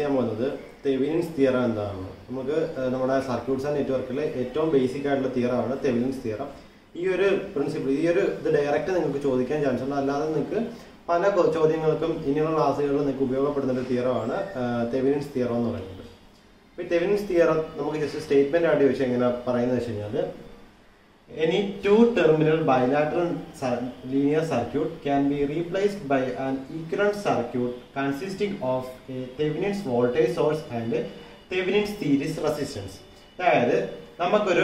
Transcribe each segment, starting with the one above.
ചെയ്യാൻ പോകുന്നത് Thevenin's theorem എന്താണ് നമുക്ക് ഏഹ്, നമ്മുടെ സർക്യൂട്ട്സ് ആൻഡ് നെറ്റ്വർക്കിലെ ഏറ്റവും ബേസിക് ആയിട്ടുള്ള തിയറമാണ് തെവിനിൻസ് തിയറം ഈ ഒരു പ്രിൻസിപ്പിൾ ഈ ഒരു ഇത് ഡയറക്റ്റ് നിങ്ങൾക്ക് ചോദിക്കാൻ ചാൻസ് ഉണ്ട് അല്ലാതെ നിങ്ങൾക്ക് പല കൊ- ചോദ്യങ്ങൾക്കും ഇനിയുള്ള ക്ലാസ്സുകളിൽ നിങ്ങൾക്ക് ഉപയോഗപ്പെടുന്ന ഒരു തിയറമാണ് തെവിനിൻസ് തിയറം എന്ന് പറയുന്നത് അപ്പോൾ ഈ തെവിനിൻസ് തിയറം നമുക്ക് ജസ്റ്റ് സ്റ്റേറ്റ്മെന്റ് ആയിട്ട് ചോദിച്ചാൽ എങ്ങനെ പറയുന്നത് വെച്ച് കഴിഞ്ഞാൽ Any two terminal bilateral cir- linear circuit can be replaced by an equivalent circuit consisting of a Thevenin's voltage source and Thevenin's series resistance. അതായത് നമുക്കൊരു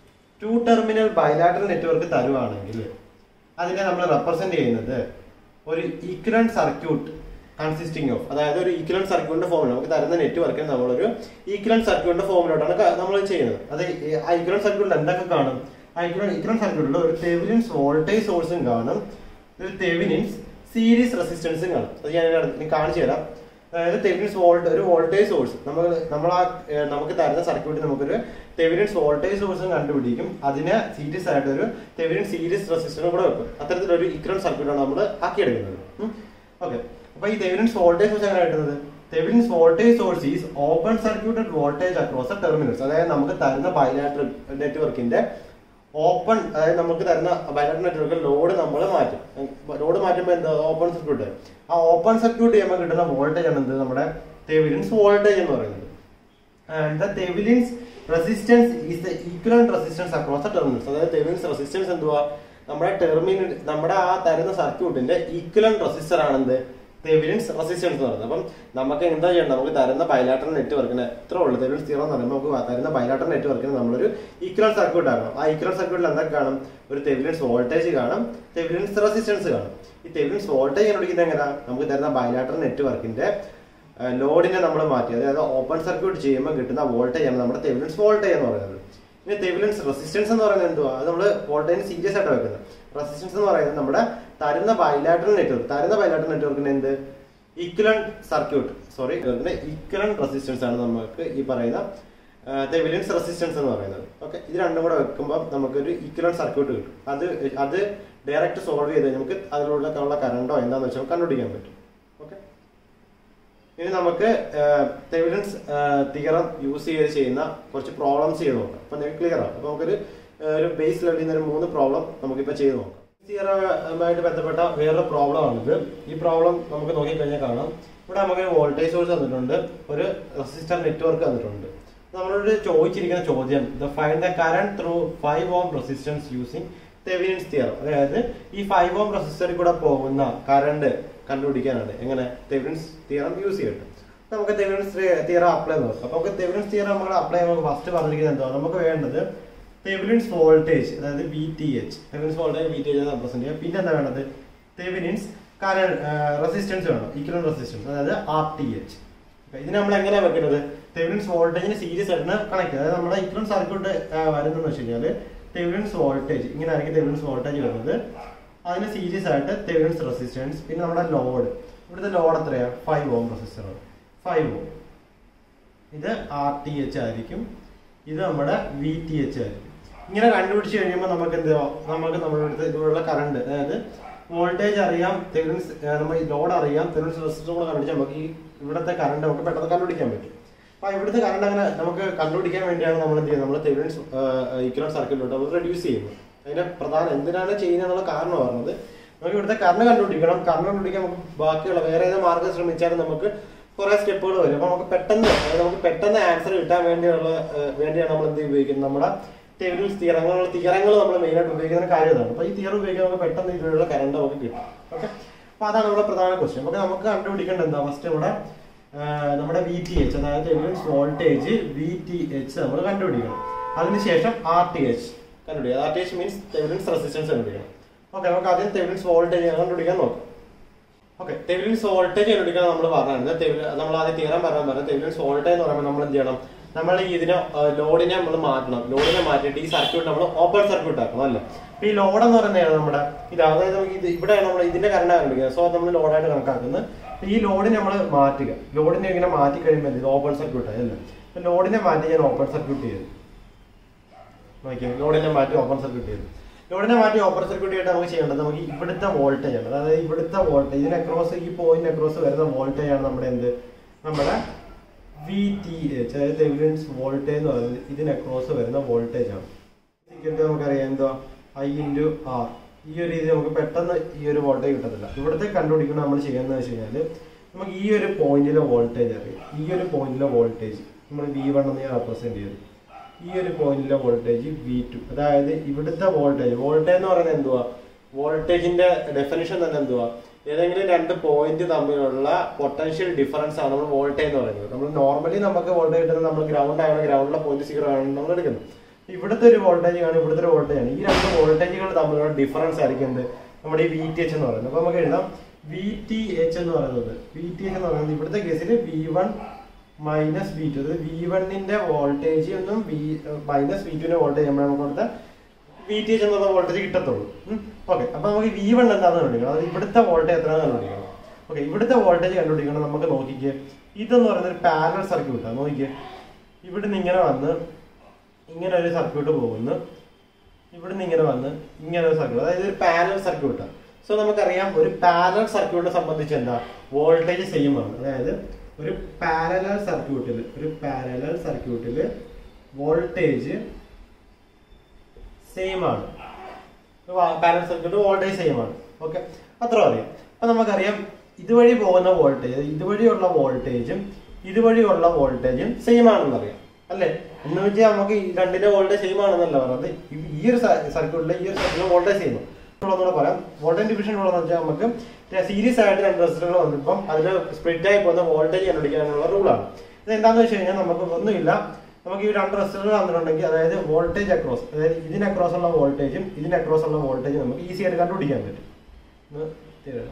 ടു ടെർമിനൽ ബൈലാറ്ററൽ നെറ്റ്വർക്ക് തരുവാണെങ്കിൽ അതിനെ നമ്മൾ റെപ്രസെന്റ് ചെയ്യുന്നത് ഒരു ഈക്വലന്റ് സർക്യൂട്ട് കൺസിസ്റ്റിംഗ് ഓഫ് അതായത് ഒരു equivalent സർക്യൂട്ടിന്റെ ഫോമിൽ നമുക്ക് തരുന്ന നെറ്റ്വർക്കിന് നമ്മളൊരു ഈക്വലന്റ് സർക്യൂട്ടിന്റെ ഫോമിലോട്ടാണ് നമ്മൾ ചെയ്യുന്നത് അത് ഈ ആ ഈക്വലന്റ് സർക്യൂട്ടിൽ എന്തൊക്കെ കാണും ആ ഈക്വലന്റ് ഈക്വലന്റ് സർക്യൂട്ടിൽ ഒരു തെവിനിൻസ് വോൾട്ടേജ് സോഴ്സും കാണും ഒരു തെവിനിൻസ് സീരീസ് റെസിസ്റ്റൻസും കാണും അത് ഞാൻ ഇതിനകത്ത് ഇനി കാണിച്ചു തരാം അതായത് തെവിനിൻസ് വോൾട്ട് ഒരു വോൾട്ടേജ് സോഴ്സ് നമ്മൾ നമ്മൾ ആ ഏഹ്, നമുക്ക് തരുന്ന സർക്യൂട്ടിൽ നമുക്കൊരു തെവിനിൻസ് വോൾട്ടേജ് സോഴ്സും കണ്ടുപിടിക്കും അതിന് സീരീസ് ആയിട്ട് ഒരു തെവിനിൻ സീരീസ് റെസിസ്റ്ററും കൂടെ വെക്കും അത്തരത്തിലൊരു ഇക്വലന്റ് സർക്യൂട്ടാണ് നമ്മൾ ആക്കിയെടുക്കുന്നത് ഓക്കെ അപ്പൊ ഈ തെവിനിൻസ് വോൾട്ടേജ് സോഴ്സ് എങ്ങനെ കിട്ടുന്നത് Thevenin's voltage source is open circuited voltage across terminals അതായത് നമുക്ക് തരുന്ന ബൈലാറ്റർ നെറ്റ്വർക്കിന്റെ ഓപ്പൺ അതായത് നമുക്ക് തരുന്ന ബൈലാറ്റർ നെറ്റ്വർക്കിൽ ലോഡ് നമ്മൾ മാറ്റും ലോഡ് മാറ്റുമ്പോൾ എന്താ ഓപ്പൺ സർക്യൂട്ട് ആ ഓപ്പൺ സർക്യൂട്ട് ചെയ്യുമ്പോൾ കിട്ടുന്ന വോൾട്ടേജ് ആണ് എന്ത് നമ്മുടെ തെവിനിൻസ് വോൾട്ടേജ് എന്ന് പറയുന്നത് and the Thevenin's resistance is the equivalent resistance across the terminals അതായത് തെവിനിൻസ് റെസിസ്റ്റൻസ് എന്തുവാ നമ്മുടെ ടെർമിനൽ നമ്മുടെ ആ തരുന്ന സർക്യൂട്ടിന്റെ ഈക്വലന്റ് റെസിസ്റ്റർ ആണെന്ത് തെവിനിൻസ് റെസിസ്റ്റൻസ് എന്ന് പറയുന്നത് അപ്പം നമുക്ക് എന്താ ചെയ്യണം നമുക്ക് തരുന്ന ബൈലാറ്ററൽ നെറ്റ്വർക്കിന് എത്ര ഉള്ളു തെവിനിൻസ് തീറോ എന്ന് പറയുമ്പോൾ നമുക്ക് തരുന്ന ബൈലാറ്ററൽ നെറ്റ്വർക്കിന് നമ്മളൊരു ഈക്വലന്റ് സർക്യൂട്ട് ആക്കണം ആ ഈക്വലന്റ് സർക്യൂട്ടിൽ എന്തൊക്കെ കാണും ഒരു തെവിനിൻസ് വോൾട്ടേജ് കാണും തെവിനിൻസ് റെസിസ്റ്റൻസ് കാണും ഈ തെവിനിൻസ് വോൾട്ടേജ് കണ്ടുപിടിക്കുന്നത് എങ്ങനെയാ നമുക്ക് തരുന്ന ബൈലാറ്ററൽ നെറ്റ്വർക്കിന്റെ ലോഡിനെ നമ്മൾ മാറ്റി അതായത് ഓപ്പൺ സർക്യൂട്ട് ചെയ്യുമ്പോൾ കിട്ടുന്ന വോൾട്ടേജ് ആണ് നമ്മുടെ തെവിലൻസ് വോൾട്ടേജ് എന്ന് പറയുന്നത് ഇനി തെവിലൻസ് റെസിസ്റ്റൻസ് എന്ന് പറയുന്നത് എന്തുവാ അത് നമ്മൾ വോൾട്ടേജ് സീരിയസ് ആയിട്ട് വെക്കുന്നത് റെസിസ്റ്റൻസ് എന്ന് പറയുന്നത് നമ്മുടെ തരുന്ന ബൈലാറ്ററൽ നെറ്റ്വർക്ക് തരുന്ന ബൈലാറ്ററൽ നെറ്റ്വർക്കിന് എന്ത് equivalent circuit sorry equivalent resistance ആണ് നമുക്ക് ഈ പറയുന്ന തെവിലൻസ് റെസിസ്റ്റൻസ് എന്ന് പറയുന്നത് ഓക്കെ ഇത് രണ്ടും കൂടെ വെക്കുമ്പോൾ നമുക്കൊരു ഈക്വലന്റ് സർക്യൂട്ട് കിട്ടും അത് അത് ഡയറക്റ്റ് സോൾവ് ചെയ്ത് നമുക്ക് അതിലുള്ള ഉള്ള കറണ്ടോ എന്താണെന്ന് വെച്ചാൽ കണ്ടുപിടിക്കാൻ പറ്റും ഓക്കെ ഇനി നമുക്ക് തെവിഡൻസ് തിയറം യൂസ് ചെയ്ത് ചെയ്യുന്ന കുറച്ച് പ്രോബ്ലംസ് ചെയ്ത് നോക്കാം അപ്പൊ നിങ്ങൾക്ക് ക്ലിയർ ആവും അപ്പൊ നമുക്കൊരു ഏഹ്, ഒരു ബേസ് ലെവലിൽ നിന്ന് ഒരു മൂന്ന് പ്രോബ്ലം നമുക്കിപ്പോ ചെയ്ത് നോക്കാം തിയറുമായിട്ട് ബന്ധപ്പെട്ട വേറൊരു പ്രോബ്ലം ആണിത് ഈ പ്രോബ്ലം നമുക്ക് നോക്കിക്കഴിഞ്ഞാൽ കാണാം ഇവിടെ നമുക്ക് വോൾട്ടേജ് സോഴ്സ് തന്നിട്ടുണ്ട് ഒരു റെസിസ്റ്റർ നെറ്റ്വർക്ക് തന്നിട്ടുണ്ട് നമ്മളോട് ചോദിച്ചിരിക്കുന്ന ചോദ്യം the find the current through five ohm resistance using Thevenin's theorem അതായത് ഈ ഫൈവ് ഓം റെസിസ്റ്ററിൽ കൂടെ പോകുന്ന കറണ്ട് കണ്ടുപിടിക്കാനാണ് എങ്ങനെ തെവിനിൻസ് തിയറം യൂസ് ചെയ്തിട്ട് നമുക്ക് തെവിനിൻസ് തിയറം അപ്ലൈ നോക്കാം അപ്പൊ നമുക്ക് തെവിനിൻസ് തിയറം നമ്മൾ അപ്ലൈ നമുക്ക് ഫസ്റ്റ് പറഞ്ഞിരിക്കുന്നത് എന്താ നമുക്ക് വേണ്ടത് തെവിനിൻസ് വോൾട്ടേജ് അതായത് V T H Thevenin's voltage V T H represent ചെയ്യാം പിന്നെ എന്താ വേണ്ടത് തെവിനിൻസ് കറണ്ട് റെസിസ്റ്റൻസ് വേണം ഈക്വലൻ റെസിസ്റ്റൻസ് അതായത് ആർ ടി എച്ച് ഇതിന് നമ്മൾ എങ്ങനെയാണ് വെക്കുന്നത് തെവിനിൻസ് വോൾട്ടേജിന് സീരീസ് ആയിട്ട് കണക്ട് അതായത് നമ്മുടെ ഇക്വലൻ സർക്യൂട്ട് വരുന്നതെന്ന് വെച്ച് കഴിഞ്ഞാൽ തെവിനിൻസ് വോൾട്ടേജ് ഇങ്ങനെ ആയിരിക്കും തെവിനിൻസ് വോൾട്ടേജ് വരുന്നത് അതിന് സീരീസ് ആയിട്ട് തെവിനിൻസ് റെസിസ്റ്റൻസ് പിന്നെ നമ്മുടെ ലോഡ് ഇവിടുത്തെ ലോഡ് എത്രയാണ് ഫൈവ് ഓം റെസിസ്റ്ററാണ് ഫൈവ് ഓം ഇത് ആർ ടി എച്ച് ആയിരിക്കും ഇത് നമ്മുടെ വി ടി എച്ച് ആയിരിക്കും ഇങ്ങനെ കണ്ടുപിടിച്ച് കഴിയുമ്പോൾ നമുക്ക് എന്ത് നമുക്ക് നമ്മുടെ അടുത്ത് ഇതുപോലുള്ള കറണ്ട് അതായത് വോൾട്ടേജ് അറിയാം തെവിനിൻസ് നമ്മൾ ലോഡ് അറിയാം തെവിനിൻസ് റെസിസ്റ്റർ കൂടെ കണ്ടുപിടിച്ചാൽ നമുക്ക് ഈ ഇവിടുത്തെ കറണ്ട് നമുക്ക് പെട്ടെന്ന് കണ്ടുപിടിക്കാൻ പറ്റും അപ്പൊ ഇവിടുത്തെ കറണ്ട് അങ്ങനെ നമുക്ക് കണ്ടുപിടിക്കാൻ വേണ്ടിയാണ് നമ്മൾ എന്ത് ചെയ്യുന്നത് നമ്മൾ തെവിനിൻസ് ഇക്വലൻ സർക്യൂട്ടിലോട്ട് നമ്മൾ റെഡ്യൂസ് ചെയ്യുന്നത് അതിന്റെ പ്രധാനം എന്തിനാണ് ചെയ്യുന്നത് എന്നുള്ള കാരണം പറഞ്ഞത് നമുക്ക് ഇവിടുത്തെ കറണ്ട് കണ്ടുപിടിക്കണം കറണ്ട് കണ്ടുപിടിക്കാൻ നമുക്ക് ബാക്കിയുള്ള വേറെ ഏത് മാർഗം ശ്രമിച്ചാലും നമുക്ക് കുറെ സ്റ്റെപ്പുകൾ വരും അപ്പൊ നമുക്ക് പെട്ടെന്ന് അതായത് നമുക്ക് പെട്ടെന്ന് ആൻസർ കിട്ടാൻ വേണ്ടിയുള്ള ഏഹ്, വേണ്ടിയാണ് നമ്മൾ എന്ത് ഉപയോഗിക്കുന്നത് നമ്മുടെ തെവിനിൻസ് തീരങ്ങൾ തീരങ്ങൾ നമ്മൾ മെയിൻ ആയിട്ട് ഉപയോഗിക്കുന്ന കാര്യം ഇതാണ് അപ്പൊ ഈ തീരം ഉപയോഗിക്കാൻ നമുക്ക് പെട്ടെന്ന് ഇതിലുള്ള കറണ്ട് നമുക്ക് കിട്ടും ഓക്കെ അപ്പൊ അതാണ് നമ്മുടെ പ്രധാന ക്വസ്റ്റ്യൻ അപ്പൊ നമുക്ക് കണ്ടുപിടിക്കേണ്ടത് എന്താ ഫസ്റ്റ് ഇവിടെ ആ, നമ്മുടെ വി ടി എച്ച് അതായത് Thevenin's voltage V T H നമ്മൾ കണ്ടുപിടിക്കണം അതിനുശേഷം ആർ ടി എച്ച് കണ്ടുപിടിക്കുക R T H means Thevenin's resistance കണ്ടുപിടിക്കണം ഓക്കെ നമുക്ക് ആദ്യം തെവിനിൻസ് വോൾട്ടേജ് കണ്ടുപിടിക്കാൻ നോക്കാം ഓക്കെ തെവിലിൻസ് വോൾട്ടേജ് കണ്ടുപിടിക്കാൻ നമ്മൾ പറഞ്ഞത് നമ്മൾ ആദ്യം തീരാൻ പറയാൻ പറഞ്ഞത് തെവിലിൻസ് വോൾട്ടേജ് എന്ന് പറയുമ്പോൾ നമ്മൾ എന്ത് ചെയ്യണം നമ്മൾ ഈ ഇതിനെ ലോഡിനെ നമ്മൾ മാറ്റണം ലോഡിനെ മാറ്റിയിട്ട് ഈ സർക്യൂട്ട് നമ്മൾ ഓപ്പൺ സർക്യൂട്ട് ആക്കണം അല്ലേ അപ്പൊ ഈ ലോഡ് എന്ന് പറയുന്നത് നമ്മുടെ ഇത് അതായത് നമുക്ക് ഇത് ഇവിടെയാണ് നമ്മൾ ഇതിന്റെ കറണ്ട് കണ്ടുപിടിക്കുന്നത് സോ നമ്മൾ ലോഡായിട്ട് കണക്കാക്കുന്നത് അപ്പൊ ഈ ലോഡിനെ നമ്മൾ മാറ്റുക ലോഡിനെ ഇങ്ങനെ മാറ്റി കഴിയുമ്പോൾ ഇത് ഓപ്പൺ സർക്യൂട്ട് ആയി അല്ലേ അപ്പൊ ലോഡിനെ മാറ്റി ഞാൻ ഓപ്പൺ സർക്യൂട്ട് ചെയ്തു നോക്കിയാൽ ലോഡിനെ മാറ്റി ഓപ്പൺ സർക്യൂട്ട് ചെയ്തു ലോഡിനെ മാറ്റി ഓപ്പൺ സർക്യൂട്ട് ചെയ്തിട്ട് നമുക്ക് ചെയ്യേണ്ടത് നമുക്ക് ഇവിടുത്തെ വോൾട്ടേജ് ആണ് അതായത് ഇവിടുത്തെ വോൾട്ടേജ് ഇതിന് അക്രോസ് ഈ പോയിന്റ് അക്രോസ് വരുന്ന വോൾട്ടേജ് ആണ് നമ്മുടെ എന്ത് നമ്മുടെ വി ടി എച്ച് അതായത് തെവിലിൻസ് വോൾട്ടേജ് എന്ന് പറയുന്നത് ഇതിന് അക്രോസ് വരുന്ന വോൾട്ടേജ് ആണ് ഇക്വൽ നമുക്കറിയാം എന്തോ ഐ ഇൻറ്റു ആർ ഈ ഒരു രീതി നമുക്ക് പെട്ടെന്ന് ഈ ഒരു വോൾട്ടേജ് കിട്ടത്തില്ല ഇവിടുത്തെ കണ്ടുപിടിക്കണം നമ്മൾ ചെയ്യുന്നത് വെച്ച് കഴിഞ്ഞാൽ നമുക്ക് ഈ ഒരു പോയിന്റിലെ വോൾട്ടേജ് അറിയാം ഈ ഒരു പോയിന്റിലെ വോൾട്ടേജ് നമ്മൾ വി വൺ എന്ന് ഞാൻ റെപ്രസെന്റ് ചെയ്തു ഈ ഒരു പോയിന്റിലെ വോൾട്ടേജ് വി ടു അതായത് ഇവിടുത്തെ വോൾട്ടേജ് വോൾട്ടേജ് എന്ന് പറയുന്നത് എന്തുവാ വോൾട്ടേജിന്റെ ഡെഫിനിഷൻ തന്നെ എന്തുവാ ഏതെങ്കിലും രണ്ട് പോയിന്റ് തമ്മിലുള്ള പൊട്ടൻഷ്യൽ ഡിഫറൻസ് ആണ് നമ്മൾ വോൾട്ടേജ് എന്ന് പറയുന്നത് നമ്മൾ നോർമലി നമുക്ക് വോൾട്ടേജ് കിട്ടുന്നത് നമ്മൾ ഗ്രൗണ്ട് ആണ് ഗ്രൗണ്ടിലെ പോയിന്റ് സീറോ ആണ് നമ്മൾ എടുക്കുന്നത് ഇവിടുത്തെ ഒരു വോൾട്ടേജ് ആണ് ഇവിടുത്തെ ഒരു വോൾട്ടേജ് ആണ് ഈ രണ്ട് വോൾട്ടേജുകൾ തമ്മിലുള്ള ഡിഫറൻസ് ആയിരിക്കും എന്ത് നമ്മുടെ ഈ വി ടി എച്ച് എന്ന് പറയുന്നത് അപ്പൊ നമുക്ക് എഴുതാം വി ടി എച്ച് എന്ന് പറയുന്നത് വി ടി എച്ച് എന്ന് പറയുന്നത് ഇവിടുത്തെ കേസിൽ V one minus V two അതായത് വി വണ്ണിന്റെ വോൾട്ടേജ് ഒന്നും വി മൈനസ് വി ടുവിന്റെ വോൾട്ടേജ് നമ്മൾ നമുക്ക് കൊടുത്ത വി ടി എച്ച് എന്നുള്ള വോൾട്ടേജ് കിട്ടത്തുള്ളൂ ഓക്കെ അപ്പൊ നമുക്ക് വി വൺ എന്താണെന്ന് കണ്ടുപിടിക്കണം അതായത് ഇവിടുത്തെ വോൾട്ടേജ് എത്രയാണെന്ന് കണ്ടുപിടിക്കണം ഓക്കെ ഇവിടുത്തെ വോൾട്ടേജ് കണ്ടുപിടിക്കണം നമുക്ക് നോക്കിക്കേ ഇതെന്ന് പറയുന്നത് ഒരു പാരൽ സർക്യൂട്ടാണ് നോക്കിക്കേ ഇവിടുന്ന് ഇങ്ങനെ വന്ന് ഇങ്ങനെ ഒരു സർക്യൂട്ട് പോകുന്നു ഇവിടുന്ന് ഇങ്ങനെ വന്ന് ഇങ്ങനെ ഒരു സർക്യൂട്ട് അതായത് ഒരു പാരൽ സർക്യൂട്ടാണ് സോ നമുക്കറിയാം ഒരു പാരൽ സർക്യൂട്ടിനെ സംബന്ധിച്ച് എന്താ വോൾട്ടേജ് സെയിം ആണ് അതായത് ഒരു പാരലൽ സർക്യൂട്ടിൽ ഒരു പാരലൽ സർക്യൂട്ടിൽ വോൾട്ടേജ് സെയിം ആണ് പാരൽ സർക്യൂട്ട് വോൾട്ടേജ് സെയിം ആണ് ഓക്കെ അത്ര അറിയാം അപ്പൊ നമുക്കറിയാം ഇതുവഴി പോകുന്ന വോൾട്ടേജ് ഇതുവഴിയുള്ള വോൾട്ടേജും ഇതുവഴിയുള്ള വോൾട്ടേജും സെയിം ആണെന്ന് അറിയാം അല്ലേ എന്ന് വെച്ചാൽ നമുക്ക് ഈ രണ്ടിന്റെ വോൾട്ടേജ് സെയിം ആണെന്നല്ല പറയുന്നത് ഈ- ഈ ഒരു സർക്യൂട്ടിലെ ഈ ഒരു സർക്യൂട്ടിലെ വോൾട്ടേജ് സെയിം ഒന്നുകൂടെ പറയാം വോൾട്ടേജ് ഡിവിഷൻ ഉള്ളതെന്ന് വെച്ചാൽ നമുക്ക് സീരീസ് ആയിട്ട് രണ്ട് റെസിസ്റ്ററുകൾ വന്നപ്പം അതിൽ സ്പ്ലിറ്റ് ആയി പോകുന്ന വോൾട്ടേജ് കണ്ടുപിടിക്കാനുള്ള റൂളാണ് ഇത് എന്താണെന്ന് വെച്ച് കഴിഞ്ഞാൽ നമുക്ക് ഒന്നുമില്ല നമുക്ക് ഈ രണ്ട് റെസിസ്റ്ററുകൾ തന്നിട്ടുണ്ടെങ്കിൽ അതായത് വോൾട്ടേജ് അക്രോസ് അതായത് ഇതിന് അക്രോസ് ഉള്ള വോൾട്ടേജും ഇതിന് അക്രോസ് ഉള്ള വോൾട്ടേജും നമുക്ക് ഈസി ആയിട്ട് കണ്ടുപിടിക്കാൻ പറ്റും ഒന്ന് തരാം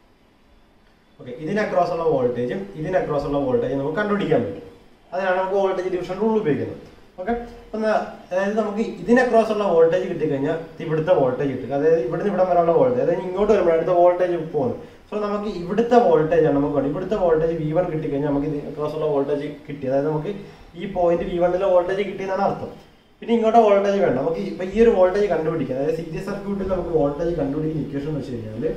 ഓക്കെ ഇതിന് അക്രോസ് ഉള്ള വോൾട്ടേജും ഇതിന് അക്രോസ് ഉള്ള വോൾട്ടേജും നമുക്ക് കണ്ടുപിടിക്കാൻ പറ്റും അതിനാണ് നമുക്ക് വോൾട്ടേജ് ഡിവിഷൻ റൂൾ ഉപയോഗിക്കുന്നത് ഓക്കെ അപ്പം അതായത് നമുക്ക് ഇതിന് അക്രോസ് ഉള്ള വോൾട്ടേജ് കിട്ടിക്കഴിഞ്ഞാൽ ഇവിടുത്തെ വോൾട്ടേജ് കിട്ടും അതായത് ഇവിടുന്ന് ഇവിടെ വരെയുള്ള വോൾട്ടേജ് അതായത് ഇങ്ങോട്ട് വരുമ്പോൾ അടുത്ത വോൾട്ടേജ് പോകുന്നു സോ നമുക്ക് ഇവിടുത്തെ വോൾട്ടേജ് ആണ് നമുക്ക് വേണം ഇവിടുത്തെ വോൾട്ടേജ് വി വൺ കിട്ടിക്കഴിഞ്ഞാൽ നമുക്ക് ഇതിന് അക്രോസ് ഉള്ള വോൾട്ടേജ് കിട്ടി അതായത് നമുക്ക് ഈ പോയിന്റ് വി വണ്ണിലെ വോൾട്ടേജ് കിട്ടിയെന്നാണ് അർത്ഥം പിന്നെ ഇങ്ങോട്ട് വോൾട്ടേജ് വേണ്ട നമുക്ക് ഇപ്പൊ ഈ ഒരു വോൾട്ടേജ് കണ്ടുപിടിക്കാം അതായത് സീരീസ് സർക്യൂട്ടിൽ നമുക്ക് വോൾട്ടേജ് കണ്ടുപിടിക്കുന്ന ഇക്വേഷൻ എന്ന് വെച്ച് കഴിഞ്ഞാൽ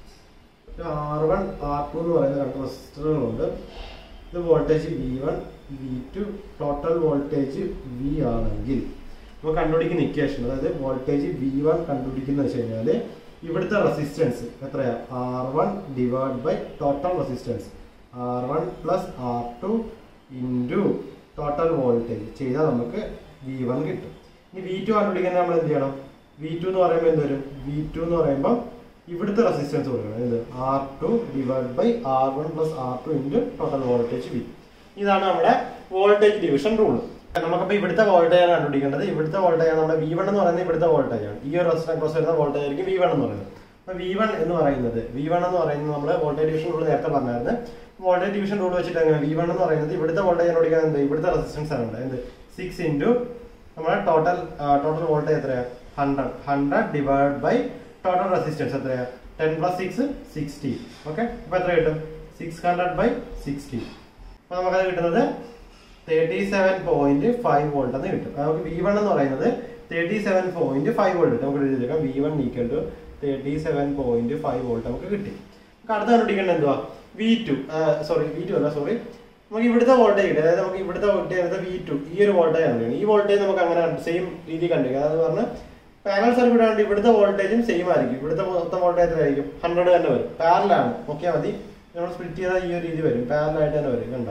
ആർ വൺ ആർ ടു എന്ന് പറയുന്ന രണ്ട് റെസിസ്റ്ററുകളുണ്ട് ഇത് voltage V one V two total voltage V ആണെങ്കിൽ നമുക്ക് കണ്ടുപിടിക്കുന്ന ഇക്വേഷൻ അതായത് വോൾട്ടേജ് വി വൺ കണ്ടുപിടിക്കുന്ന വെച്ച് കഴിഞ്ഞാൽ ഇവിടുത്തെ റെസിസ്റ്റൻസ് എത്രയാ R one divide by total resistance R one plus R two into total voltage ചെയ്താൽ നമുക്ക് വി വൺ കിട്ടും ഇനി വി ടു കണ്ടുപിടിക്കാൻ നമ്മൾ എന്ത് ചെയ്യണം വി ടു എന്ന് പറയുമ്പോൾ എന്ത് വരും വി ടു എന്ന് പറയുമ്പോൾ ഇവിടുത്തെ റെസിസ്റ്റൻസ് കൊടുക്കണം എന്ത് R two divide by R one plus R two into total voltage V ഇതാണ് നമ്മുടെ വോൾട്ടേജ് ഡിവിഷൻ റൂൾ നമുക്കപ്പോൾ ഇവിടുത്തെ വോൾട്ടേജ് ആണ് കണ്ടുപിടിക്കേണ്ടത് ഇവിടുത്തെ വോൾട്ടേജ് ആണ് നമ്മുടെ വി വൺ എന്ന് പറയുന്നത് ഇവിടുത്തെ വോൾട്ടേജ് ആണ് ഈ ഒരു റെസിസ്റ്റൻ ക്രോസ് വരുന്ന വോൾട്ടേജ് ആയിരിക്കും വി വൺ എന്ന് പറയുന്നത് അപ്പോൾ വി വൺ എന്ന് പറയുന്നത് വി വൺ എന്ന് പറയുന്നത് നമ്മൾ വോൾട്ടേജ് ഡിവിഷൻ റൂൾ നേരത്തെ പറഞ്ഞായിരുന്നു വോൾട്ടേജ് ഡിവിഷൻ റൂൾ വെച്ചിട്ട് എങ്ങനെ വി വൺ എന്ന് പറയുന്നത് ഇവിടുത്തെ വോൾട്ടേജ് കണ്ടുപിടിക്കാൻ എന്ത് ഇവിടുത്തെ റെസിസ്റ്റൻസ് ആണ് ഉണ്ട് എന്ത് സിക്സ് ഇൻറ്റു നമ്മുടെ ടോട്ടൽ ടോട്ടൽ വോൾട്ടേജ് എത്രയാ hundred hundred divide by total resistance എത്രയാ ten plus six sixty okay അപ്പൊ എത്ര കിട്ടും സിക്സ് ഹൺഡ്രഡ് ബൈ സിക്സ്റ്റി അപ്പൊ നമുക്കത് കിട്ടുന്നത് thirty seven point five volt എന്ന് കിട്ടും അപ്പൊ നമുക്ക് വി വൺ എന്ന് പറയുന്നത് thirty seven point five volt കിട്ടും നമുക്ക് എഴുതിയേക്കാം V one equal to thirty seven point five volt നമുക്ക് കിട്ടി നമുക്ക് അടുത്ത കണ്ടുപിടിക്കേണ്ടത് എന്തുവാ V two sorry V two അല്ല സോറി നമുക്ക് ഇവിടുത്തെ വോൾട്ടേജ് കിട്ടും അതായത് നമുക്ക് ഇവിടുത്തെ വോൾട്ടേജ് വി ടു ഈ ഒരു വോൾട്ടേജ് ആണ് ഈ വോൾട്ടേജ് നമുക്ക് അങ്ങനെ സെയിം രീതി കണ്ടുപിടിക്കാം അതായത് പറഞ്ഞാൽ പാരൽ സർക്യൂട്ട് ആണെങ്കിൽ ഇവിടുത്തെ വോൾട്ടേജും സെയിം ആയിരിക്കും ഇവിടുത്തെ മൊത്തം വോൾട്ടേജ് എത്രയായിരിക്കും ഹൺഡ്രഡ് തന്നെ വരും പാരലാണ് നോക്കിയാൽ മതി നമ്മൾ സ്പ്ലിറ്റ് ചെയ്താൽ ഈ ഒരു രീതി വരും പാരലായിട്ട് തന്നെ വരും കണ്ട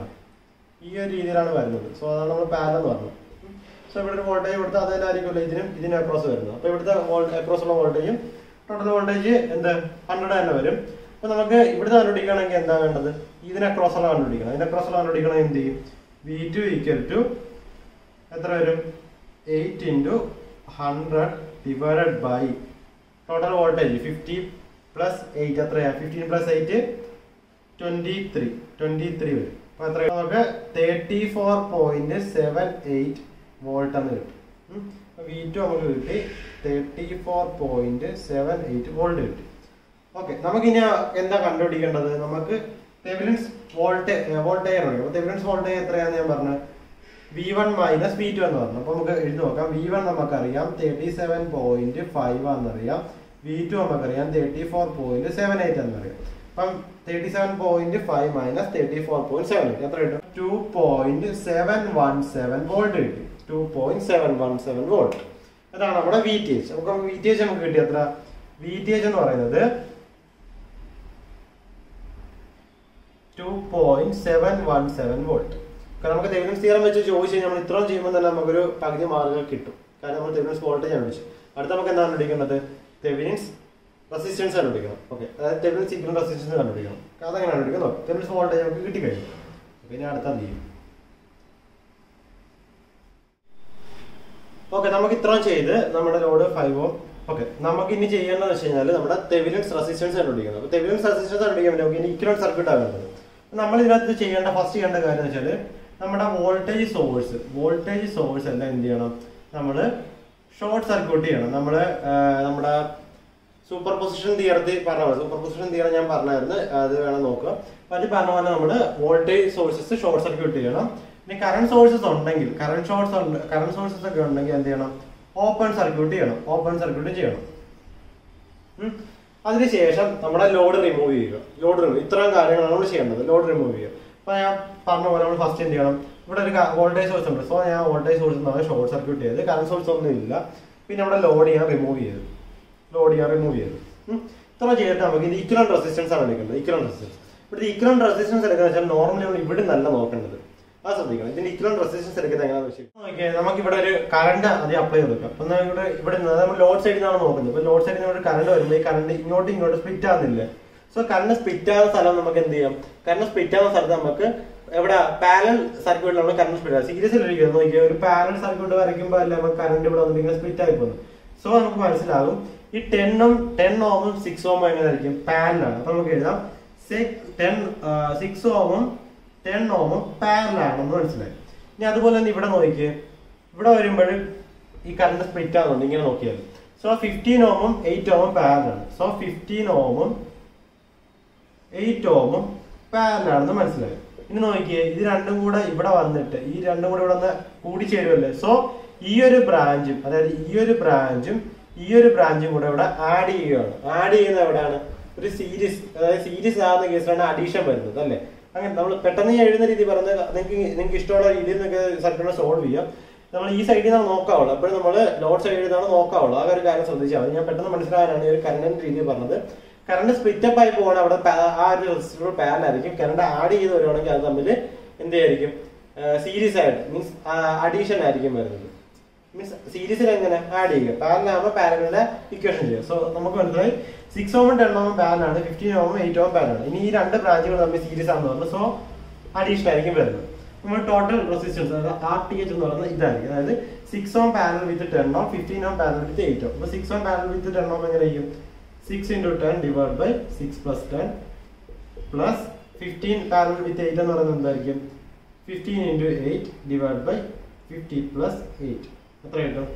ഈ ഒരു രീതിയിലാണ് വരുന്നത് സോ അതാണ് നമ്മൾ പാരൽ എന്ന് പറഞ്ഞത് സോ ഇവിടെ ഒരു വോൾട്ടേജ് ഇവിടുത്തെ അതേ ആയിരിക്കുമല്ലോ ഇതിനും ഇതിനും അക്രോസ് വരുന്നത് അപ്പോൾ ഇവിടുത്തെ അക്രോസ് ഉള്ള വോൾട്ടേജും ടോട്ടൽ വോൾട്ടേജ് എന്ത് ഹൺഡ്രഡ് തന്നെ വരും അപ്പോൾ നമുക്ക് ഇവിടുത്തെ കണ്ടുപിടിക്കണമെങ്കിൽ എന്താ വേണ്ടത് ഇതിന് അക്രോസ് ഉള്ള കണ്ടുപിടിക്കണം ഇതിന് അക്രോസ് ഉള്ള കണ്ടുപിടിക്കണം എന്ത് ചെയ്യും വി ടു ഈക്വൽ ടു എത്ര വരും eight into hundred divided by total voltage fifty plus eight എത്രയാ fifteen plus eight twenty three twenty three വരും അപ്പൊ എത്ര നമുക്ക് thirty four point seven eight volt എന്ന് കിട്ടും വി ടു നമുക്ക് കിട്ടി thirty four point seven eight volt കിട്ടി ഓക്കെ നമുക്കിനി എന്താ കണ്ടുപിടിക്കേണ്ടത് നമുക്ക് തെവിലിൻസ് വോൾട്ടേ വോൾട്ടേജ് അറിയാം തെവിലിൻസ് വോൾട്ടേജ് എത്രയാന്ന് ഞാൻ പറഞ്ഞത് V one minus V two എന്ന് പറഞ്ഞു അപ്പൊ നമുക്ക് എഴുതി നോക്കാം വി വൺ നമുക്കറിയാം തേർട്ടി സെവൻ പോയിന്റ് ഫൈവ് ആണെന്നറിയാം വി ടു നമുക്കറിയാം thirty four point seven eight എന്നറിയാം അപ്പം thirty seven point five minus thirty four point seven എത്ര കിട്ടും two point seven one seven volt കിട്ടി two point seven one seven volt അതാണ് നമ്മുടെ V T H നമുക്ക് V T H നമുക്ക് കിട്ടി എത്ര വി ടി എച്ച് എന്ന് പറയുന്നത് two point seven one seven volt കാരണം നമുക്ക് തെവിനൻസ് തിയറം വെച്ച് ചോദിച്ചു കഴിഞ്ഞാൽ നമ്മൾ ഇത്രയും ചെയ്യുമ്പോൾ തന്നെ നമുക്കൊരു പകുതി മാർക്കുകൾ കിട്ടും കാരണം നമ്മൾ തെവിനൻസ് വോൾട്ടേജ് ആണ് വിളിച്ചു അടുത്ത നമുക്ക് എന്താണ് കണ്ടുപിടിക്കേണ്ടത് തെവിനൻസ് റെസിസ്റ്റൻസ് കണ്ടുപിടിക്കണം ഓക്കെ അതായത് തെവിനൻസ് ഇക്വൽ റെസിസ്റ്റൻസ് കണ്ടുപിടിക്കണം അതെങ്ങനെ കണ്ടുപിടിക്കണം തെവിനൻസ് വോൾട്ടേജ് നമുക്ക് കിട്ടിക്കഴിഞ്ഞു പിന്നെ അടുത്ത എന്ത് ചെയ്യും ഓക്കെ നമുക്ക് ഇത്രയും ചെയ്ത് നമ്മുടെ ലോഡ് ഫൈവ് ഓം ഓക്കെ നമുക്ക് ഇനി ചെയ്യേണ്ടതെന്ന് വെച്ച് കഴിഞ്ഞാൽ നമ്മുടെ തെവിലൻസ് റെസിസ്റ്റൻസ് കണ്ടുപിടിക്കണം അപ്പോൾ തെവിലൻസ് റെസിസ്റ്റൻസ് കണ്ടുപിടിക്കാൻ വേണ്ടി നമുക്ക് ഇനി ഇക്വലന്റ് സർക്യൂട്ട് ആകേണ്ടത് നമ്മൾ ഇതിനകത്ത് ചെയ്യേണ്ട ഫസ്റ്റ് ചെയ്യേണ്ട കാര്യം എന്ന് വെച്ചാൽ നമ്മുടെ വോൾട്ടേജ് സോഴ്സ് വോൾട്ടേജ് സോഴ്സ് എല്ലാം എന്ത് ചെയ്യണം നമ്മൾ ഷോർട്ട് സർക്യൂട്ട് ചെയ്യണം നമ്മൾ നമ്മുടെ സൂപ്പർ പൊസിഷൻ തിയറത്തിൽ പറഞ്ഞ പോലെ സൂപ്പർ പൊസിഷൻ തിയറം ഞാൻ പറഞ്ഞായിരുന്നു അത് വേണം നോക്കുക അപ്പൊ അത് പറഞ്ഞ പോലെ നമ്മൾ വോൾട്ടേജ് സോഴ്സസ് ഷോർട്ട് സർക്യൂട്ട് ചെയ്യണം ഇനി കറണ്ട് സോഴ്സസ് ഉണ്ടെങ്കിൽ കറണ്ട് ഷോർട്സ് ഉണ്ട് കറണ്ട് സോഴ്സസ് ഒക്കെ ഉണ്ടെങ്കിൽ എന്ത് ചെയ്യണം ഓപ്പൺ സർക്യൂട്ട് ചെയ്യണം ഓപ്പൺ സർക്യൂട്ട് ചെയ്യണം ഉം. അതിനുശേഷം നമ്മുടെ ലോഡ് റിമൂവ് ചെയ്യുക ലോഡ് റിമൂവ് ഇത്രയും കാര്യങ്ങളാണ് നമ്മൾ ചെയ്യേണ്ടത് ലോഡ് റിമൂവ് ചെയ്യുക അപ്പൊ ഞാൻ പറഞ്ഞ പോലെ നമ്മൾ ഫസ്റ്റ് എന്ത് ചെയ്യണം ഇവിടെ ഒരു വോൾട്ടേജ് സോഴ്സ് ഉണ്ട് സോ ഞാൻ വോൾട്ടേജ് സോഴ്സ് എന്നാണ് ഷോർട്ട് സർക്യൂട്ട് ചെയ്ത് കറണ്ട് സോഴ്സ് ഒന്നും ഇല്ല പിന്നെ നമ്മുടെ ലോഡ് ഞാൻ റിമൂവ് ചെയ്തു ലോഡ് ഞാൻ റിമൂവ് ചെയ്തു ഉം. ഇത്ര ചെയ്തിട്ട് നമുക്ക് ഇത് ഇക്വലന്റ് റെസിസ്റ്റൻസ് ആണ് എടുക്കുന്നത് ഇക്വലന്റ് റെസിസ്റ്റൻസ് ഇവിടുത്തെ ഇക്വലന്റ് റെസിസ്റ്റൻസ് എടുക്കുന്നത് വെച്ചാൽ നോർമലി നമ്മൾ ഇവിടെ നല്ല നോക്കേണ്ടത് അത് ശ്രദ്ധിക്കണം ഇതിന്റെ ഇക്വലന്റ് റെസിസ്റ്റൻസ് എടുക്കുന്നത് എങ്ങനെയാണെന്ന് വെച്ചാൽ നോക്കിയേ നമുക്ക് ഇവിടെ ഒരു കറണ്ട് ആദ്യം അപ്ലൈ ചെയ്ത് വെക്കാം അപ്പൊ എന്നാ ഇവിടെ ഇവിടെ നിന്ന് നമ്മൾ ലോഡ് സൈഡിൽ നിന്നാണ് നോക്കുന്നത് അപ്പൊ ലോഡ് സൈഡിൽ നിന്ന് കറണ്ട് വരുമ്പോൾ ഈ കറണ്ട് ഇങ്ങോട്ടും ഇങ്ങോട്ടും സ്പ്ലിറ്റ് ആകുന്നില്ല സോ കറണ്ട് സ്പ്ലിറ്റ് ആകുന്ന സ്ഥലം നമുക്ക് എന്ത് ചെയ്യാം കറണ്ട് സ്പ്ലിറ്റ് ആകുന്ന സ്ഥലത്ത് നമുക്ക് എവിടെ പാരൽ സർക്യൂട്ടിൽ നമ്മൾ കറണ്ട് സ്പ്ലിറ്റ് ആകും സീരീസിൽ ഇരിക്കുന്നത് നോക്കിയാൽ ഒരു പാരൽ സർക്യൂട്ട് വരയ്ക്കുമ്പോൾ അല്ല നമുക്ക് കറണ്ട് ഇവിടെ വന്നിട്ട് ഇങ്ങനെ സ്പ്ലിറ്റ് ആയി പോകുന്നത് സോ നമുക്ക് മനസ്സിലാകും ഈ ടെണ്ണും ടെൻ ഓമും സിക്സ് ഓമും എങ്ങനെ ആയിരിക്കും പാരലാണ് അപ്പൊ നമുക്ക് എഴുതാം ടെൻ സിക്സ് ഓമും ടെൻ ഓമും പാരലാണെന്ന് മനസ്സിലായി ഇനി അതുപോലെ തന്നെ ഇവിടെ നോക്കിയേ ഇവിടെ വരുമ്പോൾ ഈ കറണ്ട് സ്പ്ലിറ്റ് ആകുന്നുണ്ട് ഇങ്ങനെ നോക്കിയാൽ സോ ഫിഫ്റ്റീൻ ഓമും എയ്റ്റ് ഓമും പാരലാണ് സോ ഫിഫ്റ്റീൻ ഓമും എയ്റ്റ് ഓമും പാരലാണെന്ന് മനസ്സിലായി ഇനി നോക്കിയേ ഇത് രണ്ടും കൂടെ ഇവിടെ വന്നിട്ട് ഈ രണ്ടും കൂടെ ഇവിടെ വന്ന് കൂടിച്ചേരുമല്ലേ സോ ഈ ഒരു ബ്രാഞ്ചും അതായത് ഈ ഒരു ബ്രാഞ്ചും ഈ ഒരു ബ്രാഞ്ചും കൂടെ ഇവിടെ ആഡ് ചെയ്യുകയാണ് ആഡ് ചെയ്യുന്നത് എവിടെയാണ് ഒരു സീരീസ് അതായത് സീരീസ് ആകുന്ന കേസിലാണ് അഡീഷൻ വരുന്നത് അല്ലേ അങ്ങനെ നമ്മൾ പെട്ടെന്ന് ഞാൻ എഴുതുന്ന രീതി പറഞ്ഞത് നിങ്ങൾക്ക് നിങ്ങൾക്ക് ഇഷ്ടമുള്ള രീതിയിൽ നിങ്ങൾക്ക് സർക്യൂട്ട് സോൾവ് ചെയ്യാം നമ്മൾ ഈ സൈഡിൽ നിന്നാണ് നോക്കാവുള്ളൂ അപ്പോഴും നമ്മൾ ലോഡ് സൈഡിൽ നിന്നാണ് നോക്കാവുള്ളൂ ആ ഒരു കാര്യം ശ്രദ്ധിച്ചാൽ മതി ഞാൻ പെട്ടെന്ന് മനസ്സിലാകാനാണ് ഈ ഒരു കറണ്ട് രീതി പറഞ്ഞത് കറണ്ട് സ്പ്ലിറ്റപ്പ് ആയി പോകണം അവിടെ പാ- ആ ഒരു റെസിസ്റ്റർ പാരലായിരിക്കും കറണ്ട് ആഡ് ചെയ്ത് വരുവാണെങ്കിൽ അത് തമ്മിൽ എന്ത് ആയിരിക്കും സീരീസ് ആയിട്ട് മീൻസ് അഡീഷൻ ആയിരിക്കും വരുന്നത് മീൻസ് സീരീസിൽ എങ്ങനെ ആഡ് ചെയ്യുക പാരലാകുമ്പോൾ പാരലിന്റെ ഇക്വേഷൻ ചെയ്യുക സോ നമുക്ക് മനസ്സിലായി സിക്സ് ഓമും ടെൻ ഓമും പാരലാണ് ഫിഫ്റ്റീൻ ഓമും എയ്റ്റ് ഓമും പാരലാണ് ഇനി ഈ രണ്ട് ബ്രാഞ്ചുകൾ തമ്മിൽ സീരീസ് ആണെന്ന് പറഞ്ഞു സോ അഡീഷൻ ആയിരിക്കും വരുന്നത് നമ്മൾ ടോട്ടൽ റെസിസ്റ്റൻസ് അതായത് ആർ ടി എച്ച് എന്ന് പറയുന്നത് ഇതായിരിക്കും അതായത് six ohm parallel with ten ohm fifteen ohm parallel with eight ohm അപ്പൊ six ohm parallel with ten ohm എങ്ങനെ ചെയ്യും six into ten divide by six plus ten plus fifteen parallel with eight എന്ന് പറയുന്നത് എന്തായിരിക്കും fifteen into eight divide by fifty plus eight എത്ര കിട്ടും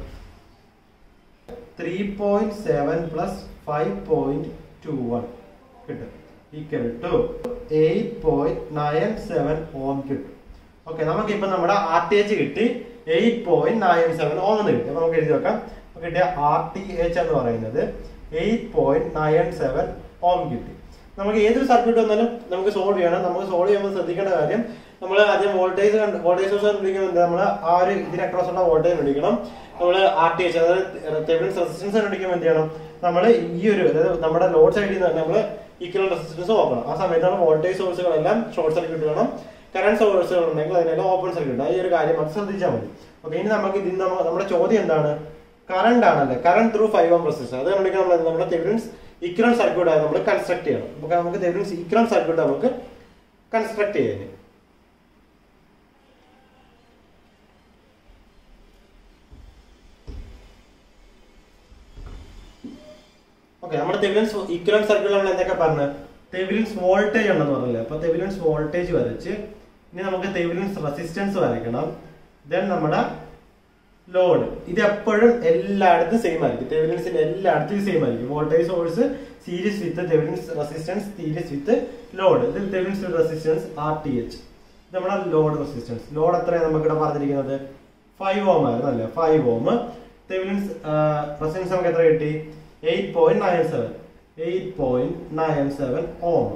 three point seven plus five point two one കിട്ടും equal to eight point nine seven ohm കിട്ടും okay നമുക്ക് ഇപ്പൊ നമ്മുടെ ആർ ടി എച്ച് കിട്ടി eight point nine seven ohm എന്ന് കിട്ടി അപ്പൊ നമുക്ക് എഴുതി വെക്കാം നമുക്ക് കിട്ടിയ ആർ ടി എച്ച് എന്ന് പറയുന്നത് eight point nine seven ohm കിട്ടി നമുക്ക് ഏതൊരു സർക്യൂട്ട് വന്നാലും നമുക്ക് സോൾവ് ചെയ്യണം നമുക്ക് സോൾവ് ചെയ്യുമ്പോൾ ശ്രദ്ധിക്കേണ്ട കാര്യം നമ്മൾ ആദ്യം വോൾട്ടേജ് വോൾട്ടേജ് സോഴ്സ് കണ്ടുപിടിക്കുമ്പോൾ നമ്മൾ ആ ഒരു ഇതിന് അക്രോസ് ഉള്ള വോൾട്ടേജ് കണ്ടുപിടിക്കണം നമ്മൾ ആർ ടി എച്ച് അതായത് തെവിഡൻസ് റെസിസ്റ്റൻസ് കണ്ടുപിടിക്കുമ്പോൾ എന്ത് ചെയ്യണം നമ്മൾ ഈ ഒരു അതായത് നമ്മുടെ ലോഡ് സൈഡിൽ നിന്ന് നമ്മൾ ഈക്വൽ റെസിസ്റ്റൻസ് നോക്കണം ആ സമയത്ത് നമ്മൾ വോൾട്ടേജ് സോഴ്സുകളെല്ലാം ഷോർട്ട് സർക്യൂട്ട് വേണം കറണ്ട് സോഴ്സുകൾ ഉണ്ടെങ്കിൽ അതിനെല്ലാം ഓപ്പൺ സർക്യൂട്ട് ഈ ഒരു കാര്യം മാത്രം ശ്രദ്ധിച്ചാൽ മതി ഓക്കെ ഇനി നമുക്ക് ഇതിൽ നമ്മ- നമ്മുടെ ചോദ്യം എന്താണ് കറണ്ട് ആണല്ലേ current through five ohm resistance അത് കണ്ടുപിടിക്കാൻ നമ്മൾ നമ്മുടെ തെവിഡൻസ് ഇക്വലന്റ് സർക്യൂട്ട് ആയി നമ്മൾ കൺസ്ട്രക്ട് ചെയ്യണം നമുക്ക് നമുക്ക് തെവിഡൻസ് ഇക്വലന്റ് സർക്യൂട്ട് നമുക്ക് കൺസ്ട്രക്ട് ചെയ്യാൻ ഓക്കെ നമ്മുടെ തെവിലൻസ് ഇക്വലന്റ് സർക്യൂട്ട് നമ്മൾ എന്തൊക്കെ പറഞ്ഞത് തെവിലൻസ് വോൾട്ടേജ് ഉണ്ടെന്ന് പറഞ്ഞില്ലേ അപ്പൊ തെവിലൻസ് വോൾട്ടേജ് വരച്ച് ഇനി നമുക്ക് തെവിലൻസ് റെസിസ്റ്റൻസ് വരയ്ക്കണം ദെൻ നമ്മുടെ ലോഡ് ഇത് എപ്പോഴും എല്ലായിടത്തും സെയിം ആയിരിക്കും തെവിലൻസിന്റെ എല്ലായിടത്തും സെയിം ആയിരിക്കും voltage source series with Thevenin's resistance series with load ഇത് Thevenin's resistance R T H നമ്മുടെ ലോഡ് റെസിസ്റ്റൻസ് ലോഡ് എത്രയാണ് നമുക്ക് ഇവിടെ പറഞ്ഞിരിക്കുന്നത് ഫൈവ് ഓം ആയിരുന്നു അല്ലേ ഫൈവ് ഓം തെവിലൻസ് റെസിസ്റ്റൻസ് നമുക്ക് എത്ര കിട്ടി eight point nine seven eight point nine seven ohm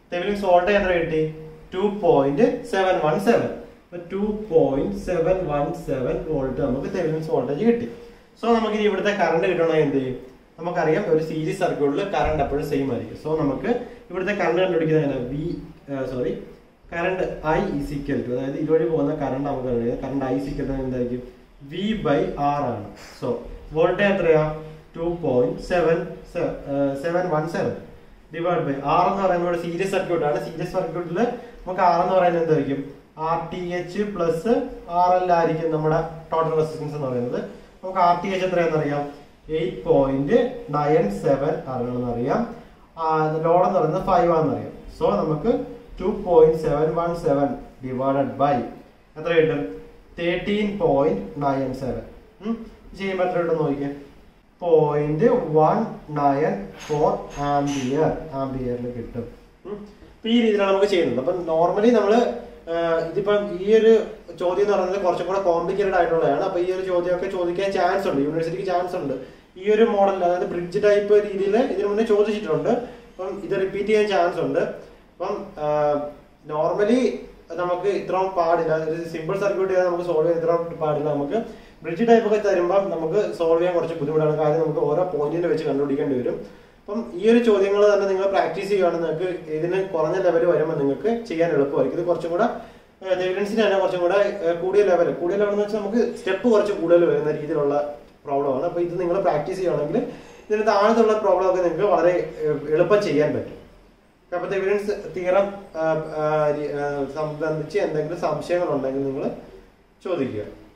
Thevenin's voltage എത്ര കിട്ടി two point seven one seven two point seven one seven volt നമുക്ക് തെവിലിൻസ് വോൾട്ടേജ് കിട്ടി സോ നമുക്ക് ഇനി ഇവിടുത്തെ കറണ്ട് കിട്ടണമെങ്കിൽ എന്ത് ചെയ്യും നമുക്കറിയാം ഒരു സീരീസ് സർക്യൂട്ടിൽ കറണ്ട് എപ്പോഴും സെയിം ആയിരിക്കും സോ നമുക്ക് ഇവിടുത്തെ കറണ്ട് കണ്ടുപിടിക്കുന്നത് എങ്ങനെ V sorry current I is equal to അതായത് ഇതുവഴി പോകുന്ന കറണ്ട് നമുക്ക് കണ്ടുപിടിക്കാം കറണ്ട് ഐ ഇസിക്കൽ ടു എന്തായിരിക്കും വി ബൈ ആർ ആണ് സോ വോൾട്ടേജ് എത്രയാ two point seven seven one seven divide by R എന്ന് പറയുമ്പോൾ ഇവിടെ സീരീസ് സർക്യൂട്ട് ആണ് സീരീസ് സർക്യൂട്ടിൽ നമുക്ക് ആർ എന്ന് പറയുന്നത് എന്തായിരിക്കും R T H plus R L ആയിരിക്കും നമ്മുടെ ടോട്ടൽ റെസിസ്റ്റൻസ് എന്ന് പറയുന്നത് നമുക്ക് ആർ ടി എച്ച് എത്രയാണെന്ന് അറിയാം എയ്റ്റ് പോയിന്റ് നയൻ സെവൻ ആണെന്ന് അറിയാം ലോഡ് എന്ന് പറയുന്നത് ഫൈവ് ആണെന്ന് അറിയാം സോ നമുക്ക് two point seven one seven divided by എത്ര കിട്ടും തേർട്ടീൻ പോയിന്റ് നയൻ സെവൻ ചെയ്യുമ്പോൾ എത്ര കിട്ടും നോക്കിയേ point one nine four ampere ആംബിയറിൽ കിട്ടും ഉം. അപ്പൊ ഈ രീതിയിലാണ് നമുക്ക് ചെയ്യുന്നത് അപ്പം നോർമലി നമ്മള് ആഹ് ഇതിപ്പം ഈ ഒരു ചോദ്യം എന്ന് പറയുന്നത് കുറച്ചും കൂടെ കോംപ്ലിക്കേറ്റഡ് ആയിട്ടുള്ളതാണ് അപ്പൊ ഈ ഒരു ചോദ്യമൊക്കെ ചോദിക്കാൻ ചാൻസ് ഉണ്ട് യൂണിവേഴ്സിറ്റിക്ക് ചാൻസ് ഉണ്ട് ഈ ഒരു മോഡൽ അതായത് ബ്രിഡ്ജ് ടൈപ്പ് രീതിയിൽ ഇതിനു മുന്നേ ചോദിച്ചിട്ടുണ്ട് അപ്പം ഇത് റിപ്പീറ്റ് ചെയ്യാൻ ചാൻസ് ഉണ്ട് അപ്പം നോർമലി നമുക്ക് ഇത്രയും പാടില്ല ഒരു സിമ്പിൾ സർക്യൂട്ട് ചെയ്താൽ നമുക്ക് സോൾവ് ചെയ്യാൻ ഇത്ര പാടില്ല നമുക്ക് ബ്രിഡ്ജ് ടൈപ്പ് ഒക്കെ തരുമ്പോൾ നമുക്ക് സോൾവ് ചെയ്യാൻ കുറച്ച് ബുദ്ധിമുട്ടാണ് കാര്യം നമുക്ക് ഓരോ പോയിന്റിൽ വെച്ച് കണ്ടുപിടിക്കേണ്ടി വരും അപ്പം ഈ ഒരു ചോദ്യങ്ങൾ തന്നെ നിങ്ങൾ പ്രാക്ടീസ് ചെയ്യുകയാണെങ്കിൽ നിങ്ങൾക്ക് ഇതിന് കുറഞ്ഞ ലെവൽ വരുമ്പോൾ നിങ്ങൾക്ക് ചെയ്യാൻ എളുപ്പമായിരിക്കും ഇത് കുറച്ചും കൂടെ എവിഡൻസിന് തന്നെ കുറച്ചും കൂടെ ഏഹ്, കൂടിയ ലെവൽ കൂടിയ ലെവൽ എന്ന് വെച്ചാൽ നമുക്ക് സ്റ്റെപ്പ് കുറച്ച് കൂടുതൽ വരുന്ന രീതിയിലുള്ള പ്രോബ്ലം ആണ് അപ്പോൾ ഇത് നിങ്ങൾ പ്രാക്ടീസ് ചെയ്യുകയാണെങ്കിൽ ഇതിന് താഴത്തുള്ള പ്രോബ്ലം ഒക്കെ നിങ്ങൾക്ക് വളരെ ഏഹ്, എളുപ്പം ചെയ്യാൻ പറ്റും അപ്പോൾ എവിഡൻസ് തീരം സംബന്ധിച്ച് എന്തെങ്കിലും സംശയങ്ങൾ ഉണ്ടെങ്കിൽ നിങ്ങൾ ചോദിക്കുക